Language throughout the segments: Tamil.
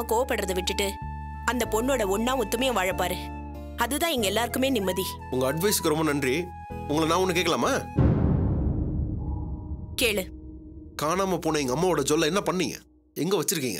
இல்லாம கோவப்படுறதை விட்டுட்டு அந்த பொண்ணோட ஒண்ணா ஒத்துமையா வாழப்பாரு அதுதான் எங்க எல்லாருக்குமே நிம்மதி உங்க அட்வைஸ்க்கு ரொம்ப நன்றி உங்களை நான் ஒண்ணு கேட்கலாமா கேளு காணாம போன எங்க அம்மாவோட ஜொல்ல என்ன பண்ணீங்க எங்க வச்சிருக்கீங்க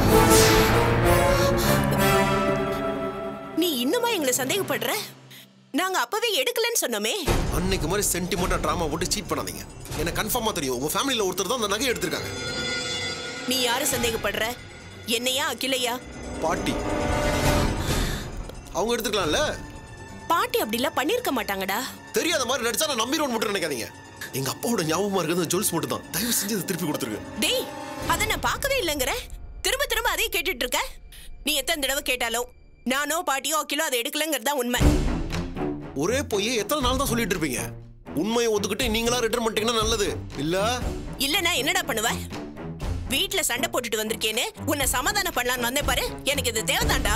நீ இன்னுமா எங்களை சந்தேகப்படுற நாங்க அப்பவே எடுக்கலன்னு சொன்னோமே அன்னைக்கு மாதிரி சென்டிமெண்டா டிராமா போட்டு சீட் பண்ணாதீங்க எனக்கு கன்ஃபார்மா தெரியும் உங்க ஃபேமிலில ஒருத்தர் தான் அந்த நகையை எடுத்திருக்காங்க நீ யாரு சந்தேகப்படுற என்னையா அகிலையா பாட்டி அவங்க எடுத்துக்கலாம்ல பாட்டி அப்படிலாம் பண்ணிருக்க மாட்டாங்கடா தெரியாத மாதிரி நடிச்சா நான் நம்பிடுவோம் மட்டும் நினைக்காதீங்க எங்க அப்பாவோட ஞாபகமா இருக்கிறது ஜுவல்ஸ் மட்டும் தான் தயவு செஞ்சு அதை திருப்பி கொடுத்துருங்க டேய் அத நான் பார்க்கவே இல்லைங்கிற திரும்ப திரும்ப அதே கேட்டுட்டு இருக்க நீ எத்தனை தடவை கேட்டாலும் நானோ பாட்டியோ அகிலோ அதை எடுக்கலங்கிறது தான் உண்மை ஒரே போய் எத்தனை நாள் தான் சொல்லிட்டு இருப்பீங்க உண்மையை ஒத்துக்கிட்டு நீங்களா ரிட்டர்ன் பண்ணிட்டீங்கன்னா நல்லது இல்ல இல்லனா என்னடா பண்ணுவ வீட்ல சண்டை போட்டுட்டு வந்திருக்கேன்னு உன்னை சமாதானம் பண்ணலான்னு வந்தேன் பாரு எனக்கு இது தேவைதான்டா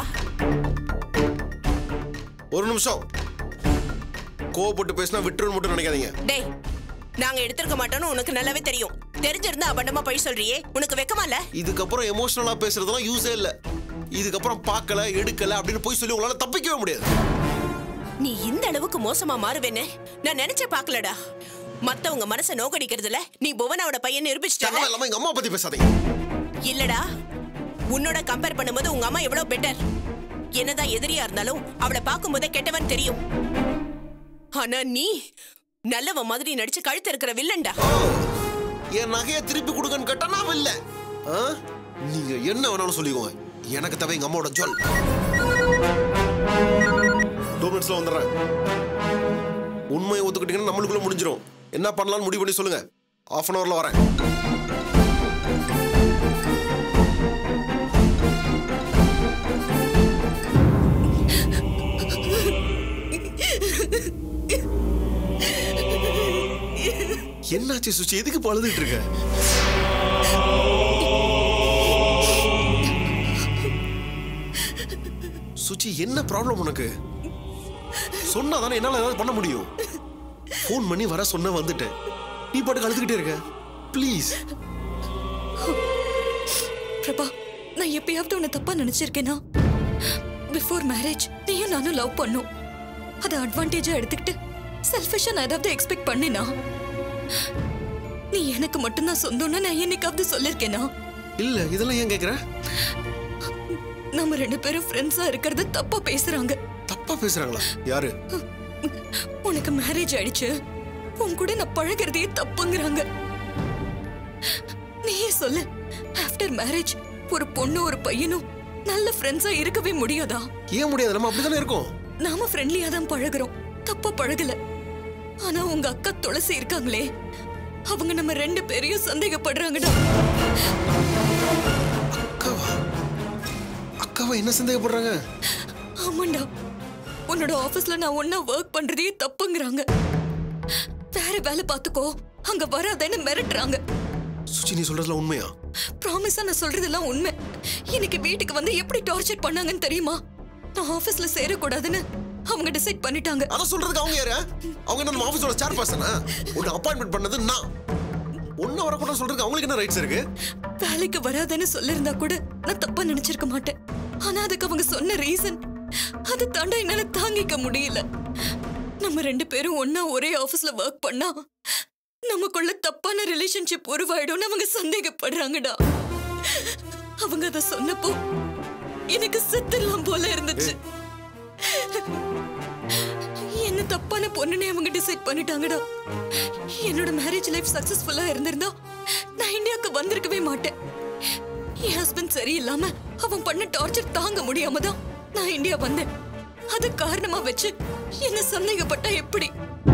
ஒரு நிமிஷம் கோவப்பட்டு பேசினா விட்டுருன்னு மட்டும் நினைக்காதீங்க டேய் நாங்க எடுத்திருக்க மாட்டோம்னு உனக்கு நல்லாவே தெரியும் தெரிஞ்சிருந்தா அபண்டமா பழி சொல்றியே உனக்கு வெக்கமா இல்ல இதுக்கப்புறம் எமோஷனலா பேசுறதெல்லாம் யூஸே இல்ல இதுக்கப்புறம் பார்க்கல எடுக்கல அப்படின்னு போய் சொல்லி உங்களால தப்பிக்கவே முடியாது நீ இந்த அளவுக்கு மோசமா மாறுவேன்னு நான் நினைச்சே பார்க்கலடா மத்தவங்க மனசை நோக்கடிக்கிறதுல நீ புவனாவோட பையன் நிரூபிச்சிட்டல தேவை இல்லாம எங்க அம்மா பத்தி பேசாதீங்க இல்லடா உன்னோட கம்பேர் பண்ணும்போது உங்க அம்மா எவ்வளவு பெட்டர் என்னதான் எதிரியா இருந்தாலும் அவளை பார்க்கும்போதே கெட்டவன் தெரியும் ஆனா நீ நல்லவ மாதிரி நடிச்சு கழுத்து இருக்கிற வில்லன்டா என் நகையை திருப்பி கொடுங்கன்னு கேட்டா நான் இல்ல நீங்க என்ன வேணாலும் சொல்லிக்கோங்க எனக்கு தேவை எங்க அம்மாவோட ஜுவல் டூ மினிட்ஸ்ல வந்துடுறேன் உண்மையை ஒத்துக்கிட்டீங்கன்னா நம்மளுக்குள்ள முடிஞ்சிரும் என்ன பண்ணலாம்னு முடிவு பண்ணி சொல்லுங்க ஆஃப் அன் ஹவர்ல வரேன் என்னாச்சு சுச்சி எதுக்கு இப்ப அழுதுட்டு இருக்க சுச்சி என்ன ப்ராப்ளம் உனக்கு சொன்னாதானே என்னால ஏதாவது பண்ண முடியும் ஃபோன் பண்ணி வர சொன்ன வந்துட்டேன் நீ பாட்டுக்கு அழுதுகிட்டே இருக்க ப்ளீஸ் பிரபா நான் எப்பயாவது உன்னை தப்பா நினைச்சிருக்கேனா பிஃபோர் மேரேஜ் நீயும் நானும் லவ் பண்ணோம் அதை அட்வான்டேஜா எடுத்துக்கிட்டு செல்ஃபிஷா நான் ஏதாவது எக்ஸ்பெக்ட் பண்ணினா நீ எனக்கு மட்டும்தான் சொந்தம்னு நான் என்னைக்காவது சொல்லிருக்கேனா இல்ல இதெல்லாம் ஏன் கேக்குற நம்ம ரெண்டு பேரும் ஃப்ரெண்ட்ஸா இருக்கிறது தப்பா பேசுறாங்க தப்பா பேசுறாங்களா யாரு உனக்கு மேரேஜ் ஆயிடுச்சு உன் கூட நான் பழகிறதே தப்புங்கிறாங்க நீயே சொல்லு ஆஃப்டர் மேரேஜ் ஒரு பொண்ணு ஒரு பையனும் நல்ல ஃப்ரெண்ட்ஸா இருக்கவே முடியாதா ஏன் முடியாது நம்ம அப்படித்தானே இருக்கோம் நாம ஃப்ரெண்ட்லியா தான் பழகுறோம் தப்பா பழகல ஆனா உங்க அக்கா துளசி இருக்காங்களே அவங்க நம்ம ரெண்டு பேரையும் சந்தேகப்படுறாங்கடா அக்காவா அக்காவா என்ன சந்தேகப்படுறாங்க ஆமாண்டா உன்னோட ஆபீஸ்ல நான் ஒன்னா ஒர்க் பண்றதே தப்புங்கிறாங்க வேற வேலை பார்த்துக்கோ அங்க வராதேன்னு மிரட்டுறாங்க சுச்சி நீ சொல்றதுல உண்மையா ப்ராமிஸா நான் சொல்றதெல்லாம் உண்மை இன்னைக்கு வீட்டுக்கு வந்து எப்படி டார்ச்சர் பண்ணாங்கன்னு தெரியுமா நான் ஆபீஸ்ல சேரக்கூடாதுன்னு அவங்க டிசைட் பண்ணிட்டாங்க அத சொல்றதுக்கு அவங்க யாரு அவங்க என்ன நம்ம ஆபீஸோட சேர் பர்சனா உன்னை அப்பாயின்மெண்ட் பண்ணது நான் ஒன்னும் வரக்கூடாது சொல்றதுக்கு அவங்களுக்கு என்ன ரைட்ஸ் இருக்கு வேலைக்கு வராதேன்னு சொல்லிருந்தா கூட நான் தப்பா நினைச்சிருக்க மாட்டேன் ஆனா அதுக்கு அவங்க சொன்ன ரீசன் அது தாண்டா என்னால தாங்கிக்க முடியல நம்ம ரெண்டு பேரும் ஒண்ணா ஒரே ஆபீஸ்ல ஒர்க் பண்ணா நமக்குள்ள தப்பான ரிலேஷன்ஷிப் உருவாயிடும்னு அவங்க சந்தேகப்படுறாங்கடா அவங்க அத சொன்னப்போ எனக்கு செத்துடலாம் போல இருந்துச்சு என்ன தப்பான பொண்ணுனே அவங்க டிசைட் பண்ணிட்டாங்கடா என்னோட மேரேஜ் லைஃப் சக்சஸ்ஃபுல்லா இருந்திருந்தா நான் இந்தியாவுக்கு வந்திருக்கவே மாட்டேன் என் ஹஸ்பண்ட் சரியில்லாம அவன் பண்ண டார்ச்சர் தாங்க முடியாம தான் நான் இந்தியா வந்தேன் அது காரணமா வச்சு என்ன சந்தேகப்பட்டா எப்படி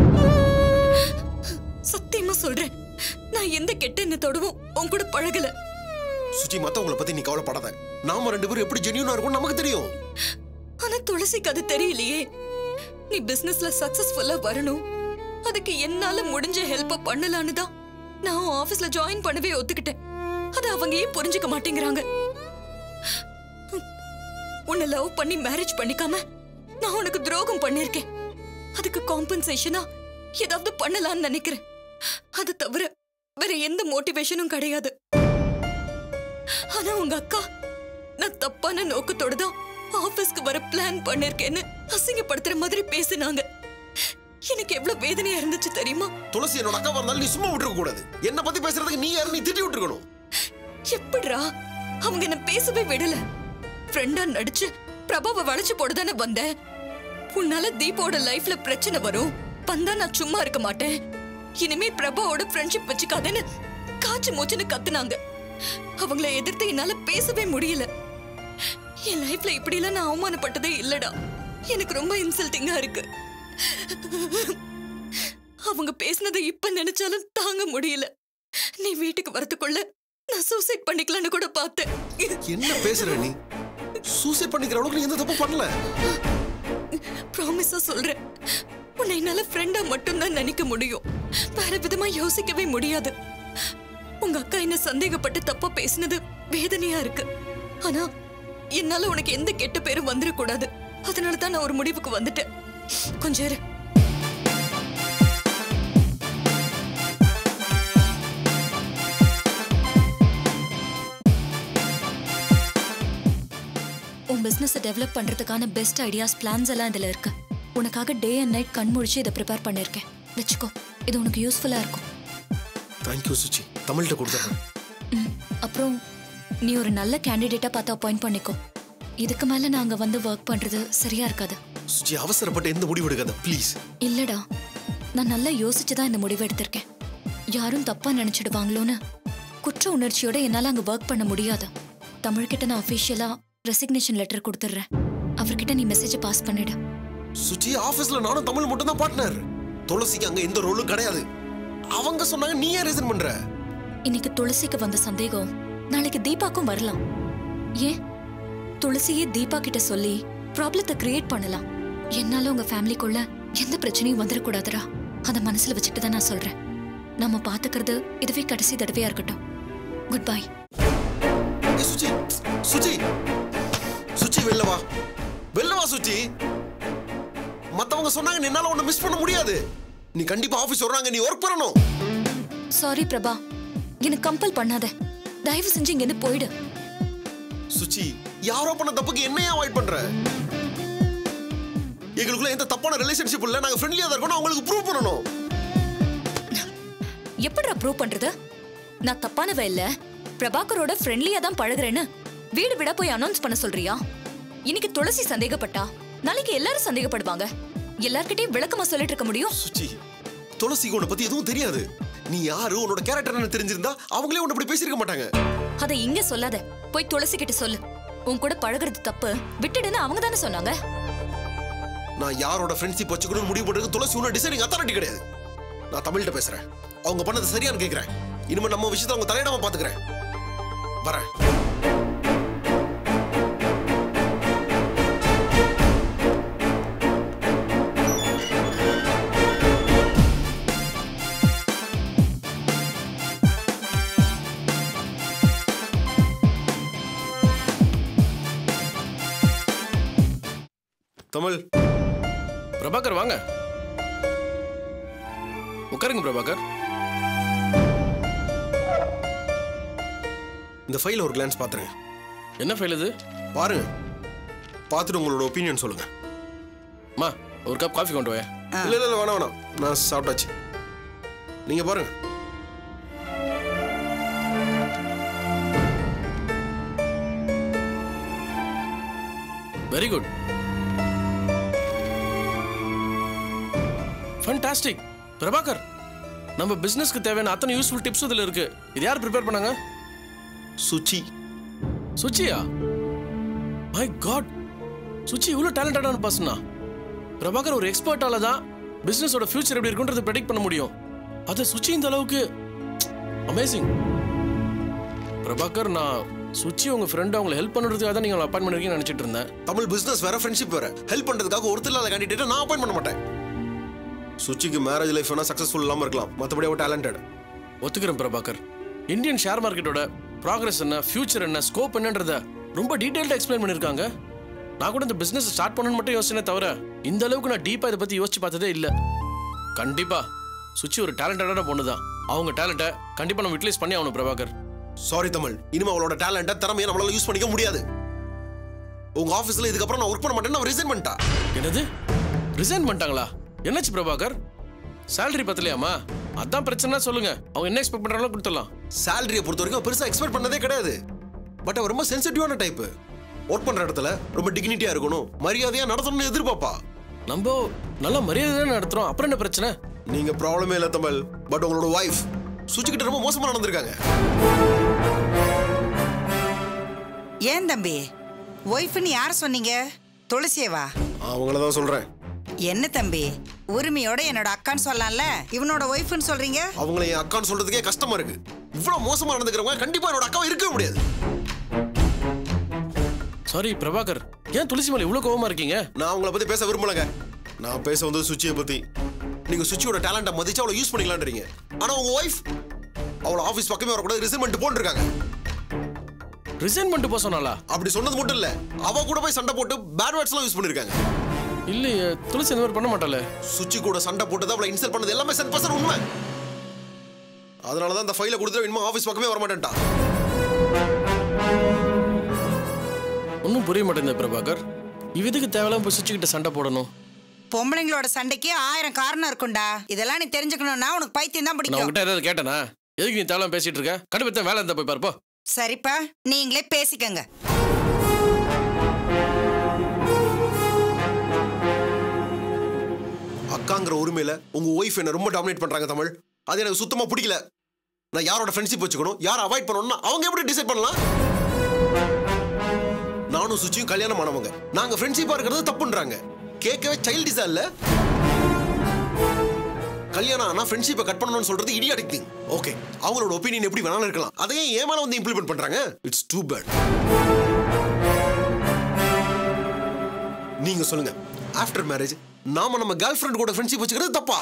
சத்தியமா சொல்றேன் நான் எந்த கெட்ட எண்ணத்தோடவும் உன் கூட பழகல சுச்சி மத்தவங்கள பத்தி நீ கவலைப்படாத நாம ரெண்டு பேரும் எப்படி ஜெனியூனா இருக்கும் நமக்கு தெரியும் ஆனா துளசிக்கு அது தெரியலையே நீ பிசினஸ்ல சக்சஸ்ஃபுல்லா வரணும் அதுக்கு என்னால முடிஞ்ச ஹெல்ப்ப பண்ணலான்னு தான் நான் ஆபீஸ்ல ஜாயின் பண்ணவே ஒத்துக்கிட்டேன் அத அவங்க ஏன் புரிஞ்சுக்க மாட்டேங்கிறாங்க உன்னை லவ் பண்ணி மேரேஜ் பண்ணிக்காம நான் உனக்கு துரோகம் பண்ணிருக்கேன் அதுக்கு காம்பன்சேஷனா ஏதாவது பண்ணலாம்னு நினைக்கிறேன் அது தவிர வேற எந்த மோட்டிவேஷனும் கிடையாது ஆனா உங்க அக்கா நான் தப்பான நோக்கத்தோட தான் ஆபீஸ்க்கு வர பிளான் பண்ணிருக்கேன்னு அசிங்கப்படுத்துற மாதிரி பேசினாங்க எனக்கு எவ்வளவு வேதனையா இருந்துச்சு தெரியுமா துளசி என்னோட அக்கா இருந்தாலும் நீ சும்மா விட்டுருக்க கூடாது என்ன பத்தி பேசுறதுக்கு நீ யாரு நீ திட்டி விட்டுருக்கணும் எப்படிடா அவங்க என்ன பேசவே விடல ஃப்ரெண்டா நடிச்சு பிரபாவை வளைச்சு போட தானே வந்தேன் உன்னால தீபாவோட லைஃப்ல பிரச்சனை வரும் வந்தா நான் சும்மா இருக்க மாட்டேன் இனிமே பிரபாவோட ஃப்ரெண்ட்ஷிப் வச்சுக்காதேன்னு காய்ச்சி மூச்சுன்னு கத்துனாங்க அவங்கள எதிர்த்து என்னால பேசவே முடியல என் லைஃப்ல இப்படிலாம் நான் அவமானப்பட்டதே இல்லடா எனக்கு ரொம்ப இன்சல்ட்டிங்கா இருக்கு அவங்க பேசினதை இப்ப நினைச்சாலும் தாங்க முடியல நீ வீட்டுக்கு வரதுக்குள்ள நான் சூசைட் பண்ணிக்கலாம்னு கூட பார்த்தேன் என்ன பேசுற நீ சூசைட் பண்ணிக்கிற அளவுக்கு நீ எந்த தப்பு பண்ணல ப்ராமிஸா சொல்றேன் உன்னை என்னால ஃப்ரெண்டா மட்டும்தான் நினைக்க முடியும் வேற விதமா யோசிக்கவே முடியாது உங்க அக்கா என்ன சந்தேகப்பட்டு தப்பா பேசினது வேதனையா இருக்கு ஆனா என்னால உனக்கு எந்த கெட்ட பேரும் வந்துடக்கூடாது அதனால தான் நான் ஒரு முடிவுக்கு வந்துட்டேன் கொஞ்சம் இரு உன் பிசினஸ் டெவலப் பண்றதுக்கான பெஸ்ட் ஐடியாஸ் பிளான்ஸ் எல்லாம் இதுல இருக்கு உனக்காக டே அண்ட் நைட் கண் முழிச்சு இதை ப்ரிப்பேர் பண்ணிருக்கேன் வச்சுக்கோ இது உனக்கு யூஸ்ஃபுல்லா இருக்கும் தேங்க்யூ சுச்சி தமிழ்கிட்ட கொடுத்துறேன் ம், அப்புறம் நீ ஒரு நல்ல கேண்டிடேட்டா பார்த்து அப்பாயிண்ட் பண்ணிக்கோ இதுக்கு மேல நாங்க வந்து ஒர்க் பண்றது சரியா இருக்காது சுச்சி அவசரப்பட்டு எந்த முடிவு எடுக்காத ப்ளீஸ் இல்லடா நான் நல்லா யோசிச்சு தான் இந்த முடிவை எடுத்திருக்கேன் யாரும் தப்பா நினைச்சிடுவாங்களோன்னு குற்ற உணர்ச்சியோட என்னால அங்க ஒர்க் பண்ண முடியாது தமிழ்கிட்ட நான் அஃபிஷியலா ரெசிக்னேஷன் லெட்டர் கொடுத்துட்றேன் அவர்கிட்ட நீ மெசேஜை பாஸ் பண்ணிடு சுச்சி ஆபீஸ்ல நானும் தமிழ் மட்டும் தான் பார்ட்னர் துளசிக்கு அங்க எந்த ரோலும் கிடையாது அவங்க சொன்னாங்க நீ ஏன் ரீசன் பண்ற இன்னைக்கு துளசிக்கு வந்த சந்தேகம் நாளைக்கு தீபாக்கும் வரலாம் ஏன் துளசியே தீபா கிட்ட சொல்லி ப்ராப்ளத்தை கிரியேட் பண்ணலாம் என்னால உங்க ஃபேமிலிக்குள்ள எந்த பிரச்சனையும் வந்துடக்கூடாதுடா அதை மனசுல வச்சுட்டு தான் நான் சொல்றேன் நம்ம பாத்துக்கிறது இதுவே கடைசி தடவையா இருக்கட்டும் குட் பை ஏய், சுச்சி சுச்சி சுச்சி வெளில வா வெளில வா சுச்சி மத்தவங்க சொன்னாங்க என்னால உன்னை மிஸ் பண்ண முடியாது நீ கண்டிப்பா ஆபீஸ் வர்றாங்க நீ ஒர்க் பண்ணணும் சாரி பிரபா எனக்கு கம்பல் பண்ணாத தயவு செஞ்சு இங்கிருந்து போயிடு சுச்சி யாரோ பண்ண தப்புக்கு என்னையா அவாய்ட் பண்ற எங்களுக்குள்ள எந்த தப்பான ரிலேஷன்ஷிப் இல்ல நாங்க ஃப்ரெண்ட்லியா தான் இருக்கணும் அவங்களுக்கு ப்ரூவ் பண்ணணும் எப்படிடா ப்ரூவ் பண்றது நான் தப்பானவ இல்ல பிரபாகரோட ஃப்ரெண்ட்லியா தான் பழகுறேன்னு வீடு விட போய் அனௌன்ஸ் பண்ண சொல்றியா இன்னைக்கு துளசி சந்தேகப்பட்டா நாளைக்கு எல்லாரும் சந்தேகப்படுவாங்க எல்லார்கிட்டயும் விளக்கமா சொல்லிட்டு இருக்க முடியும் சுச்சி துளசிக்கு உன்னை பத்தி எதுவும் தெரியாது நீ யாரு உன்னோட கேரக்டர் என்ன தெரிஞ்சிருந்தா அவங்களே உன்னை இப்படி பேசியிருக்க மாட்டாங்க அதை இங்க சொல்லாத போய் துளசி கிட்ட சொல்லு உன் கூட பழகுறது தப்பு விட்டுடுன்னு அவங்க தானே சொன்னாங்க நான் யாரோட ஃப்ரெண்ட்ஷிப் வச்சுக்கணும்னு முடிவு பண்றது துளசி ஒன்றும் டிசைனிங் அத்தாரிட்டி கிடையாது நான் தமிழ்கிட்ட பேசுறேன் அவங்க பண்ணது சரியான்னு கேட்கிறேன் இனிமே நம்ம விஷயத்தை அவங்க தலையிடாம பாத்துக்கிறேன் வரேன் தமிழ் பிரபாகர் வாங்க உட்காருங்க பிரபாகர் இந்த ஃபைல ஒரு கிளான்ஸ் பாத்துருங்க என்ன ஃபைல் இது பாருங்க பார்த்துட்டு உங்களோட ஒப்பீனியன் சொல்லுங்க மா ஒரு கப் காஃபி கொண்டு வாயா இல்ல இல்ல இல்ல, வேணாம் வேணாம் நான் சாப்பிட்டாச்சு நீங்க பாருங்க வெரி குட் ஃபண்டாஸ்டிக் பிரபாகர் நம்ம பிசினஸ்க்கு தேவையான அத்தனை யூஸ்ஃபுல் டிப்ஸ் இதுல இருக்கு இது யார் ப்ரிப்பேர் பண்ணாங்க சுச்சி சுச்சியா மை காட் சுச்சி இவ்வளோ டேலண்டடான பர்சனா பிரபாகர் ஒரு எக்ஸ்பர்ட்டால தான் பிசினஸோட ஃபியூச்சர் எப்படி இருக்குன்றது ப்ரெடிக்ட் பண்ண முடியும் அதை சுச்சி இந்த அளவுக்கு அமேசிங் பிரபாகர் நான் சுச்சி உங்க ஃப்ரெண்ட் அவங்களை ஹெல்ப் பண்ணுறதுக்காக தான் நீங்கள் அப்பாயின் பண்ணிருக்கீங்கன்னு நினச்சிட்டு இருந்தேன் தமிழ் பிசினஸ் வேற ஃப்ரெண்ட்ஷிப் வேற ஹெல்ப் பண்றதுக்காக ஒருத்தர் இல்லாத கேண்டிடேட் நான் அப்பாயின் பண்ண மாட்டேன் சுச்சிக்கு மேரேஜ் லைஃப் வேணா சக்சஸ்ஃபுல் இல்லாம இருக்கலாம் மற்றபடி அவ டேலண்டட் ஒத்துக்கிறேன் பிரபாகர் இந்தியன் ஷேர் மார்க்கெட்டோட ப்ராக்ரஸ் என்ன ஃபியூச்சர் என்ன ஸ்கோப் என்னன்றத ரொம்ப டீடைல்டாக எக்ஸ்பிளைன் பண்ணியிருக்காங்க நான் கூட இந்த பிசினஸ் ஸ்டார்ட் பண்ணணும்னு மட்டும் யோசனை தவிர இந்த அளவுக்கு நான் டீப்பாக இதை பற்றி யோசிச்சு பார்த்ததே இல்லை கண்டிப்பா சுச்சி ஒரு டேலண்டடான பொண்ணு தான் அவங்க டேலண்ட்டை கண்டிப்பாக நம்ம யூட்டிலைஸ் பண்ணி ஆகணும் பிரபாகர் சாரி தமிழ் இனிமே அவளோட டேலண்ட்டை திறமையை நம்மளால யூஸ் பண்ணிக்க முடியாது உங்க ஆபீஸ்ல இதுக்கப்புறம் நான் ஒர்க் பண்ண மாட்டேன்னு அவன் ரிசைன் பண்ணிட்டா என்னது ரிசைன் பண்ணிட்டாங்களா என்னாச்சு பிரபாகர் salary பத்தலையாமா அதான் பிரச்சனை சொல்லுங்க அவங்க என்ன எக்ஸ்பெக்ட் பண்றாங்களோ கொடுத்துடலாம் சேலரியை பொறுத்த வரைக்கும் அவ பெருசா எக்ஸ்பெக்ட் பண்ணதே கிடையாது பட் அவ ரொம்ப சென்சிட்டிவான டைப் ஒர்க் பண்ற இடத்துல ரொம்ப டிக்னிட்டியா இருக்கணும் மரியாதையா நடத்தணும்னு எதிர்பார்ப்பா நம்ம நல்லா மரியாதை தானே நடத்துறோம் அப்புறம் என்ன பிரச்சனை நீங்க ப்ராப்ளமே இல்ல தமிழ் பட் உங்களோட ஒய்ஃப் சுச்சிக்கிட்ட ரொம்ப மோசமா நடந்திருக்காங்க ஏன் தம்பி ஒய்ஃப்னு யார சொன்னீங்க துளசியவா அவங்கள தான் சொல்றேன் என்ன தம்பி உரிமையோட என்னோட அக்கான்னு சொல்லலாம்ல இவனோட ஒய்ஃப்னு சொல்றீங்க அவங்கள என் அக்கான்னு சொல்றதுக்கே கஷ்டமா இருக்கு இவ்வளவு மோசமா நடந்துக்கிறவங்க கண்டிப்பா என்னோட அக்காவை இருக்கவே முடியாது சாரி பிரபாகர் ஏன் துளசி மேல இவ்வளவு கோவமா இருக்கீங்க நான் அவங்கள பத்தி பேச விரும்பலங்க நான் பேச வந்தது சுச்சியை பத்தி நீங்க சுச்சியோட டேலண்ட்டை மதிச்சு அவளை யூஸ் பண்ணிக்கலான்றீங்க ஆனா உங்க ஒய்ஃப் அவளை ஆபீஸ் பக்கமே வரக்கூடாது ரிசைன் பண்ணிட்டு போட்டுருக்காங்க ரிசைன் பண்ணிட்டு போக சொன்னாலா அப்படி சொன்னது மட்டும் இல்ல அவ கூட போய் சண்டை போட்டு பேட் வேர்ட்ஸ் எல்லாம் யூஸ் பண்ணிருக்காங்க இல்லையே துளசி இந்த மாதிரி பண்ண மாட்டாளே சுச்சி கூட சண்டை போட்டது அவளை இன்சல்ட் பண்ணது எல்லாமே சென் பர்சன்ட் உண்மை அதனால தான் இந்த ஃபைலை கொடுத்துட்டு இனிமே ஆஃபீஸ் பக்கமே வர மாட்டேன்ட்டா ஒன்றும் புரிய மாட்டேங்குது பிரபாகர் இவ எதுக்கு தேவையில்லாம போய் சுவிட்சுக்கிட்ட சண்டை போடணும் பொம்பளைங்களோட சண்டைக்கு ஆயிரம் காரணம் இருக்கும்டா இதெல்லாம் நீ தெரிஞ்சுக்கணும்னா உனக்கு பைத்தியம் தான் நான் பிடிக்கும் உங்ககிட்ட ஏதாவது கேட்டேனா எதுக்கு நீ தேவையில்லாம பேசிட்டு இருக்க கடுப்பத்த வேலை இருந்தா போய் பாருப்போ சரிப்பா நீங்களே பேசிக்கங்க அக்காங்கிற உரிமையில உங்க ஒய்ஃப் என்ன ரொம்ப டாமினேட் பண்றாங்க தமிழ் அது எனக்கு சுத்தமா பிடிக்கல நான் யாரோட ஃப்ரெண்ட்ஷிப் வச்சுக்கணும் யாரை அவாய்ட் பண்ணணும்னா அவங்க எப்படி டிசைட் பண்ணலாம் நானும் சுச்சியும் கல்யாணம் ஆனவங்க நாங்க ஃப்ரெண்ட்ஷிப்பா இருக்கிறது தப்புன்றாங்க கேட்கவே சைல்டிஸா இல்ல கல்யாணம் ஆனா ஃப்ரெண்ட்ஷிப்பை கட் பண்ணணும்னு சொல்றது இடியாட்டிக் திங் ஓகே அவங்களோட ஒப்பீனியன் எப்படி வேணாலும் இருக்கலாம் அதையே ஏன் மேல வந்து இம்ப்ளிமெண்ட் பண்றாங்க இட்ஸ் டூ பேட் நீங்க சொல்லுங்க ஆஃப்டர் மேரேஜ் நாம நம்ம கேர்ள் ஃப்ரெண்ட் கூட ஃப்ரெண்ட்ஷிப் வச்சுக்கிறது தப்பா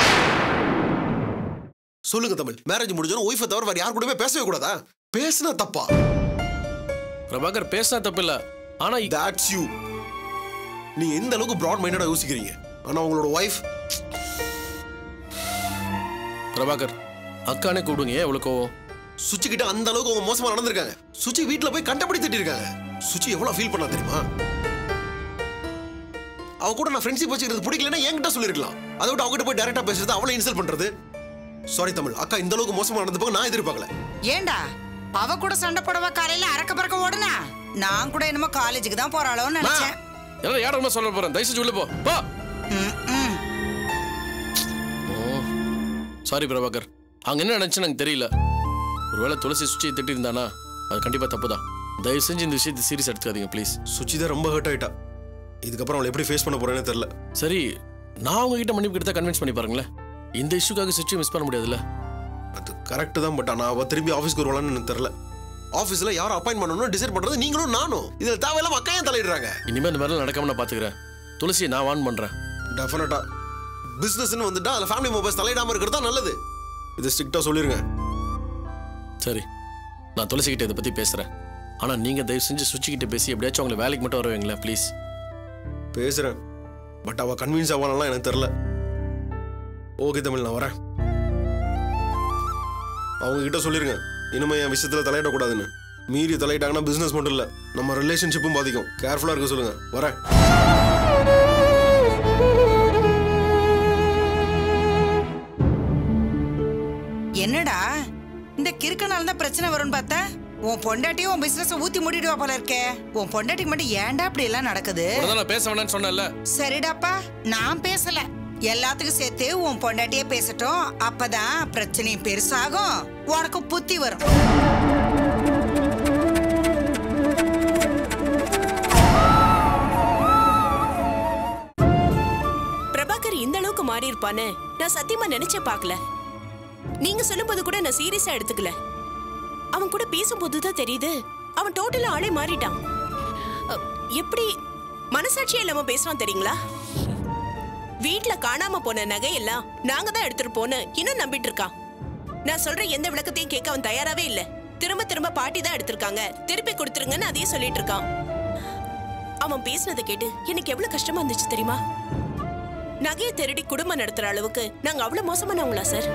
சொல்லுங்க தமிழ் மேரேஜ் முடிஞ்சோம் ஒய்ஃபை தவிர வேற யார் கூடவே பேசவே கூடாதா பேசினா தப்பா பிரபாகர் பேசினா தப்பு இல்ல ஆனா இ- தட்ஸ் யூ நீ எந்த அளவுக்கு ப்ராட் மைண்டடா யோசிக்கிறீங்க ஆனா உங்களோட ஒய்ஃப் பிரபாகர் அக்கானே கூப்பிடுங்க ஏன் இவ்வளவு கோவம் சுச்சி கிட்ட அந்த அளவுக்கு அவங்க மோசமா நடந்திருக்காங்க சுச்சி வீட்ல போய் கண்டபடி திட்டிருக்காங்க சுச்சி எவ்வளவு ஃபீல் பண்ணா தெரியுமா அவ கூட நான் ஃப்ரெண்ட்ஷிப் வச்சுக்கிறது பிடிக்கலன்னா என்கிட்ட சொல்லிருக்கலாம் அதை விட்டு அவகிட்ட போய் டைரக்டா பேசுறது அவளை இன்சல்ட் பண்றது சாரி தமிழ் அக்கா இந்த அளவுக்கு மோசமா நடந்து போக நான் எதிர்பார்க்கல ஏண்டா அவ கூட சண்டை போடவா காலையில அறக்க பறக்க ஓடுனா நான் கூட என்னமோ காலேஜுக்கு தான் போறாளோன்னு நினைச்சேன் எல்லாம் யாரும் சொல்ல போறேன் தயவு செஞ்சு உள்ள போ போ ம், ம். சாரி பிரபாகர் அங்க என்ன நினைச்சுன்னு எனக்கு தெரியல ஒருவேளை துளசி சுச்சி திட்டி இருந்தானா அது கண்டிப்பா தப்பு தான் தயவு செஞ்சு இந்த விஷயத்தை சீரியஸ் எடுத்துக்காதீங்க ப்ளீஸ் சுச்சி தான் ரொம்ப ஹர்ட் ஆயிட்டா இதுக்கப்புறம் அவளை எப்படி ஃபேஸ் பண்ண போறேன்னு தெரியல சரி நான் உங்ககிட்ட மன்னிப்பு கிட்ட கன்வின்ஸ் பண்ணி பாருங்களேன் இந்த இஷ்யூக்காக சுச்சி மிஸ் பண்ண முடியாதுல்ல அது கரெக்ட் தான் பட் ஆனா அவ திரும்பி ஆஃபீஸ்க்கு வருவாளான்னு எனக்கு தெரியல ஆஃபீஸ்ல யாரை அப்பாயின் பண்ணணும்னு டிசைட் பண்றது நீங்களும் நானும் இதுல தேவையில்லாம அக்கா ஏன் தலையிடுறாங்க இனிமே இந்த மாதிரிலாம் நடக்காம நான் பாத்துக்கிறேன் துளசியை நான் வான் பண்றேன் டெஃபினட்டா பிசினஸ்னு வந்துட்டா அதுல ஃபேமிலி மெம்பர்ஸ் தலையிடாம இருக்கிறது தான் நல்லது இது ஸ்ட்ரிக்டா சொல்லிருங்க சரி நான் துளசி கிட்ட இதை பத்தி பேசுறேன் ஆனா நீங்க தயவு செஞ்சு சுச்சி கிட்ட பேசி எப்படியாச்சும் உங்களை வேலைக்கு மட்டும் வர வைங்களேன் ப்ளீஸ் பேசுறேன் பட் அவ கன்வின்ஸ் ஆவானலாம் எனக்கு தெரியல ஓகே தமிழ் நான் வரேன் அவங்க கிட்ட சொல்லிருங்க இனிமே என் விஷயத்துல தலையிடக்கூடாதுன்னு மீறி தலையிட்டாங்கன்னா பிசினஸ் மட்டும் இல்ல நம்ம ரிலேஷன்ஷிப்பும் பாதிக்கும் கேர்ஃபுல்லா இருக்க சொல்லுங்க வரேன் என்னடா இந்த கிறுக்கனால தான் பிரச்சனை வரும்னு பார்த்தா உன் பொண்டாட்டியும் உன் பிசினஸ் ஊத்தி மூடிடுவா போல இருக்கே உன் பொண்டாட்டிக்கு மட்டும் ஏன்டா இப்படி எல்லாம் நடக்குது உடனே நான் பேச வேணாம்னு சொன்னேன்ல சரிடாப்பா நான் பேசல எல்லாத்துக்கும் சேர்த்து உன் பொண்டாட்டியே பேசட்டும் அப்பதான் பிரச்சனையும் பெருசாகும் உனக்கு புத்தி வரும் பிரபாகர் இந்த அளவுக்கு மாறி இருப்பான்னு நான் சத்தியமா நினைச்சே பார்க்கல நீங்க சொல்லும்போது கூட நான் சீரியஸா எடுத்துக்கல அவன் கூட பேசும்போது தான் தெரியுது அவன் டோட்டலா ஆளே மாறிட்டான் அ, எப்படி மனசாட்சியே இல்லாம பேசுவான் தெரியுங்களா வீட்ல காணாம போன நகையெல்லாம் நாங்க தான் எடுத்துருப்போன்னு இன்னும் நம்பிட்டு இருக்கான் நான் சொல்ற எந்த விளக்கத்தையும் கேட்க அவன் தயாராவே இல்ல திரும்ப திரும்ப பாட்டி தான் எடுத்திருக்காங்க திருப்பி கொடுத்துருங்கன்னு அதையே சொல்லிட்டு இருக்கான் அவன் பேசுனதை கேட்டு எனக்கு எவ்வளவு கஷ்டமா இருந்துச்சு தெரியுமா நகையை திருடி குடும்பம் நடத்துற அளவுக்கு நாங்க அவ்வளவு மோசமானவங்களா சார்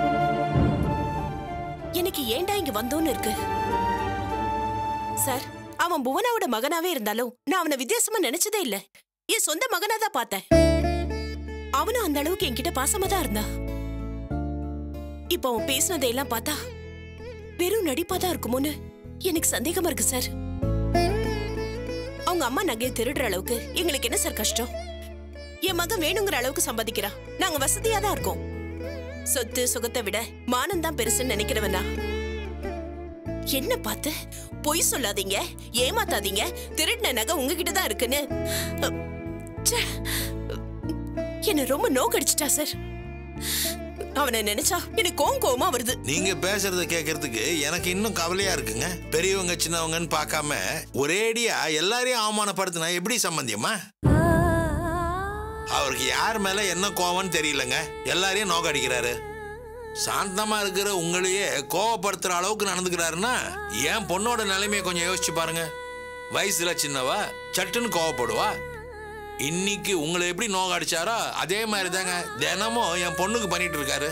எனக்கு ஏன்டா இங்க வந்தோன்னு இருக்கு சார் அவன் புவனாவோட மகனாவே இருந்தாலும் நான் அவனை வித்தியாசமா நினைச்சதே இல்ல என் சொந்த மகனா தான் பார்த்தேன் அவனும் அந்த அளவுக்கு என்கிட்ட பாசமா தான் இருந்தா இப்ப அவன் பேசினதையெல்லாம் பார்த்தா வெறும் நடிப்பா தான் இருக்குமோன்னு எனக்கு சந்தேகமா இருக்கு சார் அவங்க அம்மா நகையை திருடுற அளவுக்கு எங்களுக்கு என்ன சார் கஷ்டம் என் மகன் வேணுங்கிற அளவுக்கு சம்பாதிக்கிறான் நாங்க வசதியா தான் இருக்கோம் சொத்து சுகத்தை விட மானம் தான் பெருசுன்னு நினைக்கிறவனா என்ன பார்த்து பொய் சொல்லாதீங்க ஏமாத்தாதீங்க திருடின நகை உங்ககிட்ட தான் இருக்குன்னு அ, ச்சே. என்ன ரொம்ப நோக்கடிச்சிட்டா சார் அவனை நினைச்சா எனக்கு கோவம் கோவமா வருது நீங்க பேசுறத கேட்கறதுக்கு எனக்கு இன்னும் கவலையா இருக்குங்க பெரியவங்க சின்னவங்கன்னு பார்க்காம ஒரேடியா எல்லாரையும் அவமானப்படுத்தினா எப்படி சம்பந்தியமா அவருக்கு யார் மேல என்ன கோவம்னு தெரியலங்க எல்லாரையும் நோக்கடிக்கிறாரு சாந்தமா இருக்கிற உங்களையே கோவப்படுத்துற அளவுக்கு நடந்துக்கிறாருன்னா என் பொண்ணோட நிலைமையை கொஞ்சம் யோசிச்சு பாருங்க வயசுல சின்னவா சட்டுன்னு கோவப்படுவா இன்னைக்கு உங்களை எப்படி நோகடிச்சாரோ அதே மாதிரி தாங்க தினமும் என் பொண்ணுக்கு பண்ணிட்டு இருக்காரு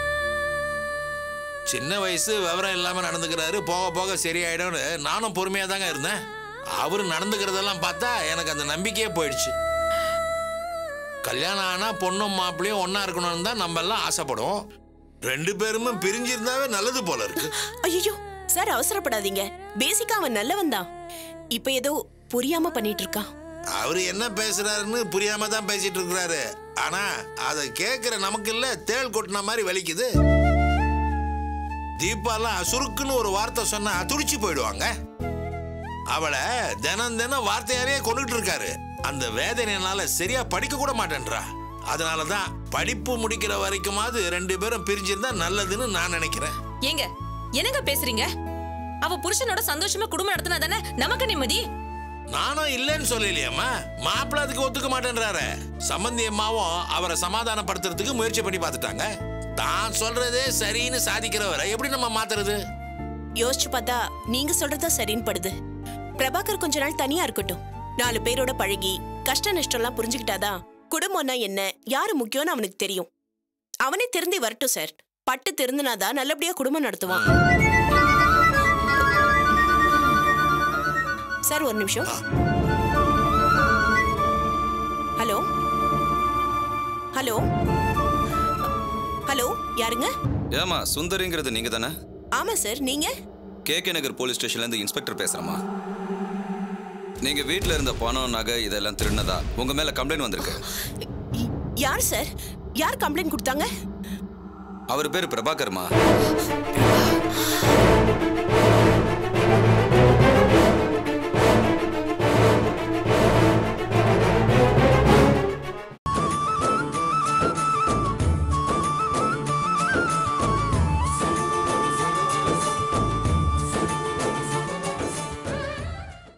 சின்ன வயசு விவரம் இல்லாம நடந்துக்கிறாரு போக போக சரியாயிடும்னு நானும் பொறுமையா தாங்க இருந்தேன் அவரு நடந்துக்கிறதெல்லாம் பார்த்தா எனக்கு அந்த நம்பிக்கையே போயிடுச்சு கல்யாணம் ஆனா பொண்ணும் மாப்பிள்ளையும் ஒண்ணா இருக்கணும்னு தான் நம்ம எல்லாம் ஆசைப்படுவோம் ரெண்டு பேருமே பிரிஞ்சிருந்தாவே நல்லது போல இருக்கு ஐயோ சார் அவசரப்படாதீங்க பேசிக்கா அவன் நல்லவன் தான் இப்ப ஏதோ புரியாம பண்ணிட்டு இருக்கான் அவரு என்ன பேசுறாருன்னு புரியாம தான் பேசிட்டு இருக்கிறாரு ஆனா அதை கேட்கிற நமக்கு இல்ல தேள் கொட்டின மாதிரி வலிக்குது தீபாலாம் சுருக்குன்னு ஒரு வார்த்தை சொன்னா துடிச்சு போயிடுவாங்க அவளை தினம் தினம் வார்த்தையாரே கொண்டுட்டு இருக்காரு அந்த வேதனையினால சரியா படிக்க கூட மாட்டேன்றா அதனால தான் படிப்பு முடிக்கிற வரைக்குமாவது ரெண்டு பேரும் பிரிஞ்சிருந்தா நல்லதுன்னு நான் நினைக்கிறேன் ஏங்க என்னங்க பேசுறீங்க அவ புருஷனோட சந்தோஷமா குடும்பம் நடத்தினா தானே நமக்கு நிம்மதி நானும் இல்லைன்னு சொல்லலையம்மா மாப்பிள்ள அதுக்கு ஒத்துக்க மாட்டேன்றாரு சம்பந்தி அம்மாவும் அவரை சமாதானப்படுத்துறதுக்கு முயற்சி பண்ணி பார்த்துட்டாங்க தான் சொல்றதே சரின்னு சாதிக்கிறவரை எப்படி நம்ம மாத்துறது யோசிச்சு பார்த்தா நீங்க சொல்றதா சரின்னு படுது பிரபாகர் கொஞ்ச நாள் தனியா இருக்கட்டும் நாலு பேரோட பழகி கஷ்ட நஷ்டம்லாம் புரிஞ்சுக்கிட்டாதான் குடும்பம்னா என்ன யாரு முக்கியம்னு அவனுக்கு தெரியும் அவனே திருந்தி வரட்டும் சார் பட்டு திருந்தினாதான் நல்லபடியா குடும்பம் நடத்துவான் சார் ஒரு நிமிஷம் ஹலோ ஹலோ ஹலோ யாருங்க ஏமா சுந்தரிங்கிறது நீங்க தானே ஆமா சார் நீங்க கே கே நகர் போலீஸ் ஸ்டேஷன்ல இருந்து இன்ஸ்பெக்டர் பேசுறேம்மா நீங்க வீட்ல இருந்த பணம் நகை இதெல்லாம் திருடினதா உங்க மேல கம்ப்ளைண்ட் வந்திருக்கு ய- யார் சார் யார் கம்ப்ளைண்ட் கொடுத்தாங்க அவர் பேர் பிரபாகர்மா